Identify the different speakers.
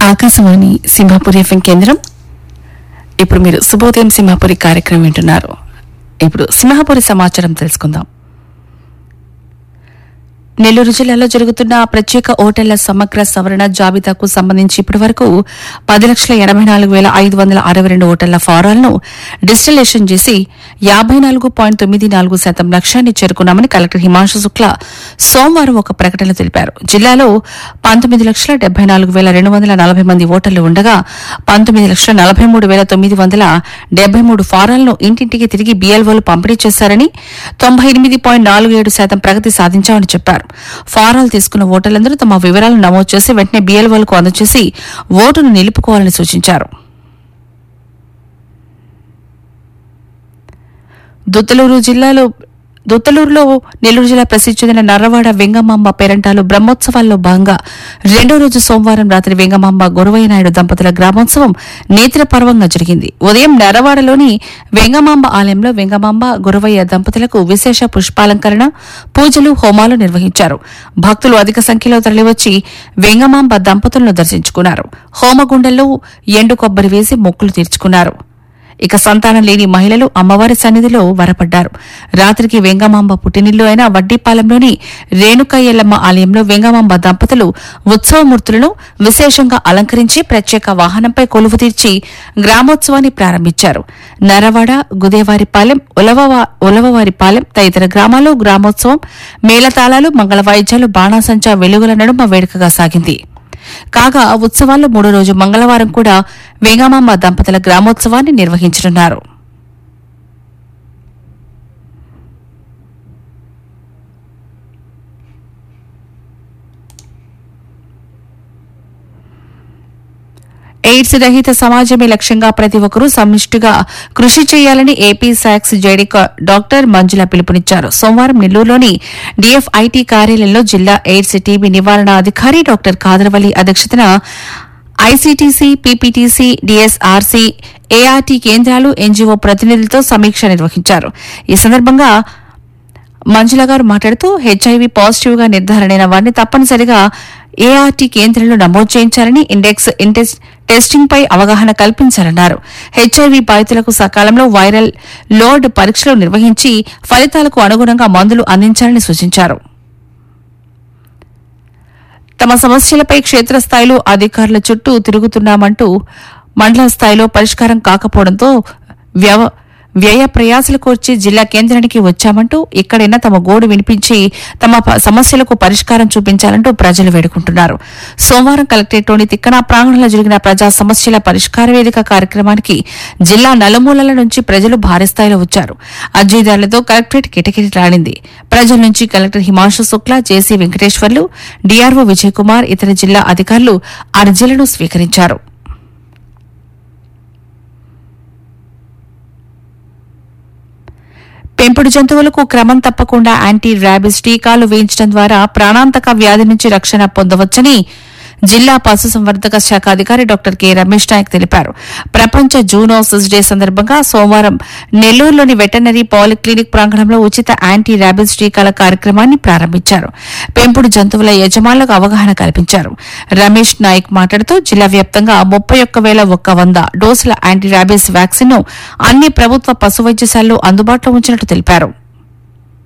Speaker 1: Akashvani Simhapuri FM కేంద్రం ఇప్పుడు మీరు శుభోదయం సింహాపురి కార్యక్రమం వింటున్నారు ఇప్పుడు సింహాపురి సమాచారం తెలుసుకుందాం నెల్లూరు జిల్లాలో జరుగుతున్న ప్రత్యేక ఓటర్ల సమగ్ర సవరణ జాబితాకు సంబంధించి ఇప్పటివరకు పది లక్షల ఎనబై నాలుగు వేల ఐదు వందల అరవై రెండు ఓటర్ల ఫారాలను డిజిటలేషన్ చేసి యాబై నాలుగు పాయింట్ తొమ్మిది నాలుగు శాతం లక్ష్యాన్ని చేరుకున్నామని కలెక్టర్ హిమాంశు శుక్లా సోమవారం ఒక ప్రకటనలో తెలిపారు జిల్లాలో పంతొమ్మిది లక్షల డెబ్బై నాలుగు వేల రెండు వందల నలభై మంది ఓటర్లు ఉండగా పంతొమ్మిది లక్షల నలభై మూడు వేల తొమ్మిది వందల డెబ్బై మూడు ఫారాలను ఇంటింటికి తిరిగి బీఎల్ఓలు పంపిణీ చేశారని తొంభై ఎనిమిది పాయింట్ నాలుగు ఏడు శాతం ప్రగతి సాధించామని చెప్పారు ఫారాలు తీసుకున్న ఓటర్లందరూ తమ వివరాలను నమోదు చేసి వెంటనే బీఎల్ఓలకు అందజేసి ఓటును నిలుపుకోవాలని సూచించారు దుత్తలూరు జిల్లాలో దుత్తలూరులో నెల్లూరు జిల్లా ప్రసిద్ధి చెందిన నర్రవాడ వెంగమాంబ పేరంటాలు బ్రహ్మోత్సవాల్లో భాగంగా రెండో రోజు సోమవారం రాత్రి వెంగమాంబ గురవయ్య నాయుడు దంపతుల గ్రామోత్సవం నేత్రపర్వంగా జరిగింది ఉదయం నర్రవాడలోని వెంగమాంబ ఆలయంలో వెంగమాంబ గురవయ్య దంపతులకు విశేష పుష్పాలంకరణ పూజలు హోమాలు నిర్వహించారు భక్తులు అధిక సంఖ్యలో తరలివచ్చి వెంగమాంబ దంపతులను దర్శించుకున్నారు హోమగుండంలో ఎండు కొబ్బరి వేసి మొక్కులు తీర్చుకున్నారు ఇక సంతానం లేని మహిళలు అమ్మవారి సన్నిధిలో వరపడ్డారు రాత్రికి వెంగమాంబ పుట్టినిల్లు అయిన వడ్డీపాలెంలోని రేణుకయ్యల్లమ్మ ఆలయంలో వెంగమాంబ దంపతులు ఉత్సవమూర్తులను విశేషంగా అలంకరించి ప్రత్యేక వాహనంపై కొలువు తీర్చి గ్రామోత్సవాన్ని ప్రారంభించారు నరవాడ గుదేవారిపాలెం ఉలవవా- ఉలవవారిపాలెం తదితర గ్రామాల్లో గ్రామోత్సవం మేళతాళాలు మంగళ వాయిద్యాలు బాణాసంచా వెలుగుల నడుమ వేడుకగా సాగింది కాగా ఉత్సవాల్లో మూడో రోజు మంగళవారం కూడా వేగమాంబ దంపతుల గ్రామోత్సవాన్ని నిర్వహించనున్నారు ఎయిడ్స్ రహిత సమాజమే లక్ష్యంగా ప్రతి ఒక్కరూ సమిష్టిగా కృషి చేయాలని ఏపీ సాక్స్ జేడీ కా- డాక్టర్ మంజుల పిలుపునిచ్చారు సోమవారం నెల్లూరులోని డీఎఫ్ఐటీ కార్యాలయంలో జిల్లా ఎయిడ్స్ టీబీ నివారణ అధికారి డాక్టర్ కాదరవల్లి అధ్యక్షతన ఐసీటీసీ పీపీటీసీ డీఎస్ఆర్సీ ఏఆర్టీ కేంద్రాలు ఎన్జీఓ ప్రతినిధులతో సమీక్ష నిర్వహించారు ఈ సందర్భంగా మంజుల గారు మాట్లాడుతూ హెచ్ఐవి పాజిటివ్ గా నిర్ధారణైన వారిని తప్పనిసరిగా ఏఆర్టీ కేంద్రంలో నమోదు చేయించాలని ఇండెక్స్ ఇంటెస్ టెస్టింగ్ పై అవగాహన కల్పించాలన్నారు హెచ్ఐవి బాధితులకు సకాలంలో వైరల్ లోడ్ పరీక్షలు నిర్వహించి ఫలితాలకు అనుగుణంగా మందులు అందించాలని సూచించారు తమ సమస్యలపై క్షేత్రస్థాయిలో అధికారుల చుట్టూ తిరుగుతున్నామంటూ మండల స్థాయిలో పరిష్కారం కాకపోవడంతో వ్యవ వ్యయ ప్రయాసలు కోర్చి జిల్లా కేంద్రానికి వచ్చామంటూ ఎక్కడైనా తమ గోడు వినిపించి తమ ప- సమస్యలకు పరిష్కారం చూపించాలంటూ ప్రజలు వేడుకుంటున్నారు సోమవారం కలెక్టరేట్లోని తిక్కన ప్రాంగణంలో జరిగిన ప్రజా సమస్యల పరిష్కార వేదిక కార్యక్రమానికి జిల్లా నలుమూలల నుంచి ప్రజలు భారీ స్థాయిలో వచ్చారు అర్జీదారులతో కలెక్టరేట్ కిటకిటలాడింది ప్రజల నుంచి collector Himanshu Shukla JC Venkateswarlu DRO Vijay Kumar ఇతర జిల్లా అధికారులు అర్జీలను స్వీకరించారు పెంపుడు జంతువులకు క్రమం తప్పకుండా యాంటీ ర్యాబిస్ టీకాలు వేయించడం ద్వారా ప్రాణాంతక వ్యాధి నుంచి రక్షణ పొందవచ్చని జిల్లా పశుసంవర్ధక శాఖ అధికారి డాక్టర్ కె రమేష్ నాయక్ తెలిపారు ప్రపంచ జూనోసిస్ డే సందర్భంగా సోమవారం నెల్లూరులోని వెటర్నరీ పాలిక్లినిక్ ప్రాంగణంలో ఉచిత యాంటీ ర్యాబిస్ టీకాల కార్యక్రమాన్ని ప్రారంభించారు పెంపుడు జంతువుల యజమానులకు అవగాహన కల్పించారు రమేష్ నాయక్ మాట్లాడుతూ జిల్లా వ్యాప్తంగా ముప్పై ఒక్క వేల ఒక్క వంద డోసుల యాంటీ ర్యాబిస్ వ్యాక్సిన్ ను అన్ని ప్రభుత్వ పశు వైద్యశాలలో అందుబాటులో ఉంచినట్టు తెలిపారు